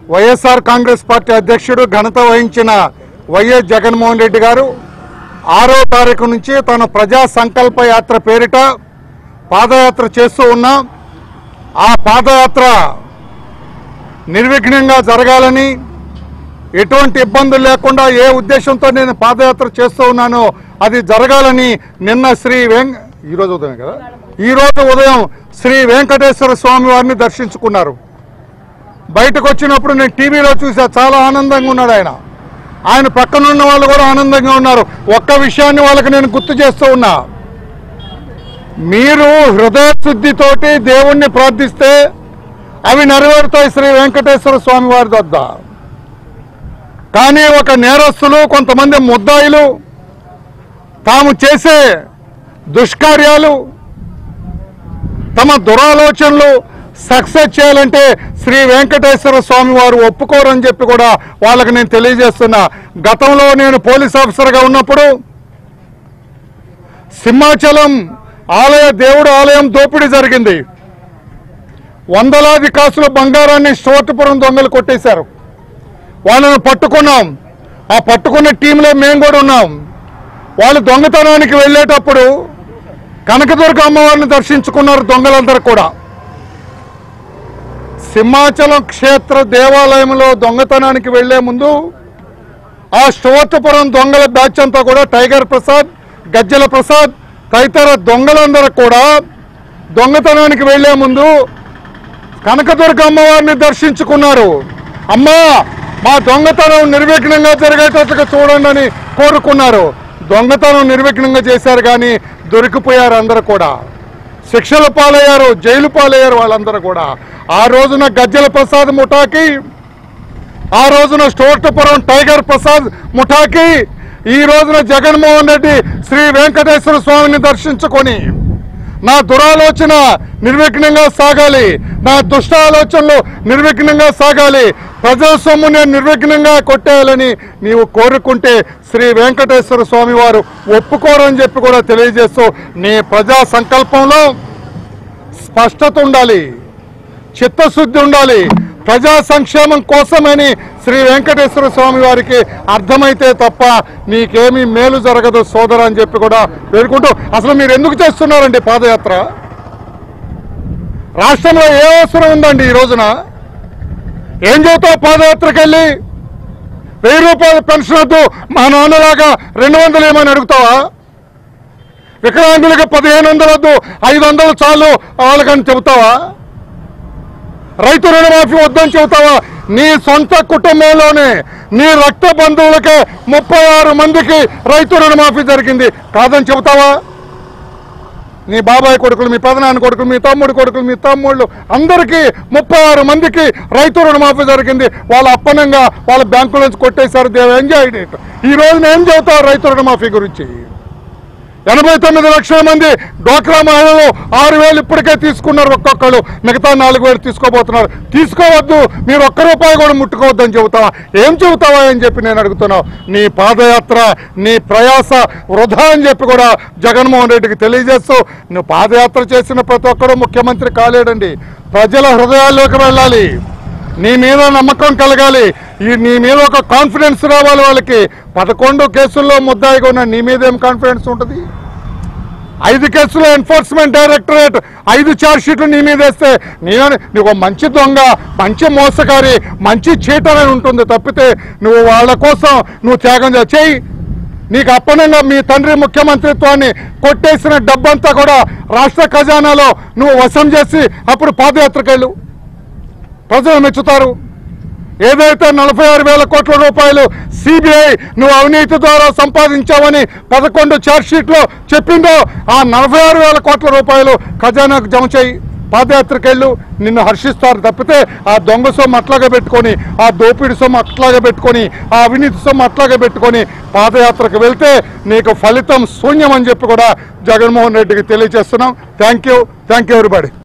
YSR Congress party అధ్యక్షుడు ఘనత వహించిన వైఎస్ జగన్మోహన్ రెడ్డి గారు ఆరో తారీఖు నుంచి తన ప్రజా సంకల్ప యాత్ర పేరిట పాదయాత్ర చేస్తూ ఉన్నాం ఆ పాదయాత్ర నిర్విఘ్నంగా జరగాలని ఎటువంటి ఇబ్బందులు లేకుండా ఏ ఉద్దేశంతో నేను పాదయాత్ర చేస్తూ ఉన్నానో అది జరగాలని నిన్న శ్రీ వెం ఈరోజు ఉదయం కదా ఈరోజు ఉదయం శ్రీ వెంకటేశ్వర స్వామి వారిని దర్శించుకున్నారు బయటకు వచ్చినప్పుడు నేను టీవీలో చూసా చాలా ఆనందంగా ఉన్నాడు ఆయన ఆయన పక్కన ఉన్న వాళ్ళు కూడా ఆనందంగా ఉన్నారు ఒక్క విషయాన్ని వాళ్ళకి నేను గుర్తు చేస్తూ ఉన్నా మీరు హృదయశుద్ధితోటి దేవుణ్ణి ప్రార్థిస్తే అవి నెరవేరుతాయి శ్రీ వెంకటేశ్వర స్వామి వారి వద్ద కానీ ఒక నేరస్తులు కొంతమంది ముద్దాయిలు తాము చేసే దుష్కార్యాలు తమ దురాలోచనలు సక్సెస్ చేయాలంటే శ్రీ వెంకటేశ్వర స్వామి వారు ఒప్పుకోరని చెప్పి కూడా వాళ్ళకి నేను తెలియజేస్తున్నా గతంలో నేను పోలీస్ ఆఫీసర్గా ఉన్నప్పుడు సింహాచలం ఆలయ దేవుడు ఆలయం దోపిడీ జరిగింది వందలాది కాసుల బంగారాన్ని స్టోర్పురం దొంగలు కొట్టేశారు వాళ్ళను పట్టుకున్నాం ఆ పట్టుకున్న టీంలో మేము కూడా ఉన్నాం వాళ్ళు దొంగతనానికి వెళ్ళేటప్పుడు కనకదుర్గ అమ్మవారిని దర్శించుకున్నారు దొంగలందరూ కూడా సింహాచలం క్షేత్ర దేవాలయంలో దొంగతనానికి వెళ్లే ముందు ఆ స్టోర్పురం దొంగల బ్యాచ్ అంతా కూడా టైగర్ ప్రసాద్ గజ్జల ప్రసాద్ తదితర దొంగలందరూ కూడా దొంగతనానికి వెళ్లే ముందు కనకదుర్గ అమ్మవారిని దర్శించుకున్నారు అమ్మా మా దొంగతనం నిర్విఘ్నంగా జరిగేటట్లుగా చూడండి అని కోరుకున్నారు దొంగతనం నిర్విఘ్నంగా చేశారు కానీ దొరికిపోయారు అందరూ కూడా శిక్షల పాలయ్యారు జైలు పాలయ్యారు వాళ్ళందరూ కూడా ఆ రోజున గజ్జల ప్రసాద్ ముఠాకి ఆ రోజున స్టోర్టపురం టైగర్ ప్రసాద్ ముఠాకి ఈ రోజున జగన్మోహన్ రెడ్డి శ్రీ వెంకటేశ్వర స్వామిని దర్శించుకొని నా దురాలోచన నిర్విఘ్నంగా సాగాలి నా దుష్ట ఆలోచనలు నిర్విఘ్నంగా సాగాలి ప్రజల సొమ్ము నేను నిర్విఘ్నంగా కొట్టేయాలని నీవు కోరుకుంటే శ్రీ వెంకటేశ్వర స్వామి వారు ఒప్పుకోరని చెప్పి కూడా తెలియజేస్తూ నీ ప్రజా సంకల్పంలో స్పష్టత ఉండాలి చిత్తశుద్ధి ఉండాలి ప్రజా సంక్షేమం కోసమని శ్రీ వెంకటేశ్వర స్వామి వారికి అర్థమైతే తప్ప నీకేమీ మేలు జరగదు సోదర అని చెప్పి కూడా వేడుకుంటూ అసలు మీరు ఎందుకు చేస్తున్నారండి పాదయాత్ర రాష్ట్రంలో ఏ అవసరం ఉందండి ఈ రోజున ఏం చెబుతావు పాదయాత్రకి వెళ్ళి వెయ్యి రూపాయల పెన్షన్ వద్దు మా నాన్నలాగా రెండు వందలు ఏమని అడుగుతావా వికలాంగులకి పదిహేను వందలు వద్దు ఐదు వందలు చాలు వాళ్ళకని చెబుతావా రైతు రుణమాఫీ వద్దని చెబుతావా నీ సొంత కుటుంబంలోనే నీ రక్త బంధువులకే ముప్పై ఆరు మందికి రైతు రుణమాఫీ జరిగింది కాదని చెబుతావా నీ బాబాయ్ కొడుకులు మీ పెదనాన్న కొడుకులు మీ తమ్ముడు కొడుకులు మీ తమ్ముళ్ళు అందరికీ ముప్పై ఆరు మందికి రైతు రుణమాఫీ జరిగింది వాళ్ళ అప్పనంగా వాళ్ళ బ్యాంకుల నుంచి కొట్టేశారు దేవ్ ఎంజాయ్ ఇట్ ఈ రోజున ఏం చెబుతారు రైతు రుణమాఫీ గురించి ఎనభై తొమ్మిది లక్షల మంది డోక్రా మహిళలు ఆరు వేలు ఇప్పటికే తీసుకున్నారు ఒక్కొక్కరు మిగతా నాలుగు వేలు తీసుకోబోతున్నారు తీసుకోవద్దు మీరు ఒక్క రూపాయి కూడా ముట్టుకోవద్దని చెబుతావా ఏం చెబుతావా అని చెప్పి నేను అడుగుతున్నావు నీ పాదయాత్ర నీ ప్రయాస వృధా అని చెప్పి కూడా జగన్మోహన్ రెడ్డికి తెలియజేస్తూ నువ్వు పాదయాత్ర చేసిన ప్రతి ఒక్కరూ ముఖ్యమంత్రి కాలేడండి ప్రజల హృదయాల్లోకి వెళ్ళాలి నీ మీద నమ్మకం కలగాలి ఈ నీ మీద ఒక కాన్ఫిడెన్స్ రావాలి వాళ్ళకి పదకొండు కేసుల్లో ముద్దాయిగా ఉన్న నీ మీద ఏం కాన్ఫిడెన్స్ ఉంటుంది ఐదు కేసులు ఎన్ఫోర్స్మెంట్ డైరెక్టరేట్ ఐదు ఛార్జ్ షీట్లు నీ మీద వేస్తే నేను నీకు ఒక మంచి దొంగ మంచి మోసగారి మంచి చీటర్ అని ఉంటుంది తప్పితే నువ్వు వాళ్ళ కోసం నువ్వు త్యాగం చే- చేయి నీకు అప్పనంగా మీ తండ్రి ముఖ్యమంత్రిత్వాన్ని కొట్టేసిన డబ్బంతా కూడా రాష్ట్ర ఖజానాలో నువ్వు వశం చేసి అప్పుడు పాదయాత్రకు వెళ్ళు ప్రజలు మెచ్చుతారు ఏదైతే నలభై ఆరు వేల కోట్ల రూపాయలు సిబిఐ నువ్వు అవినీతి ద్వారా సంపాదించావని పదకొండు ఛార్జ్షీట్లో చెప్పిందో ఆ నలభై ఆరు వేల కోట్ల రూపాయలు ఖజానాకు జమ చేయి పాదయాత్రకు వెళ్ళు నిన్ను హర్షిస్తారు తప్పితే ఆ దొంగ సొమ్ము అట్లాగే పెట్టుకొని ఆ దోపిడి సొమ్ము అట్లాగే పెట్టుకొని ఆ అవినీతి సొమ్ము అట్లాగే పెట్టుకొని పాదయాత్రకు వెళ్తే నీకు ఫలితం శూన్యం అని చెప్పి కూడా జగన్మోహన్ రెడ్డికి తెలియజేస్తున్నాం thank you thank you everybody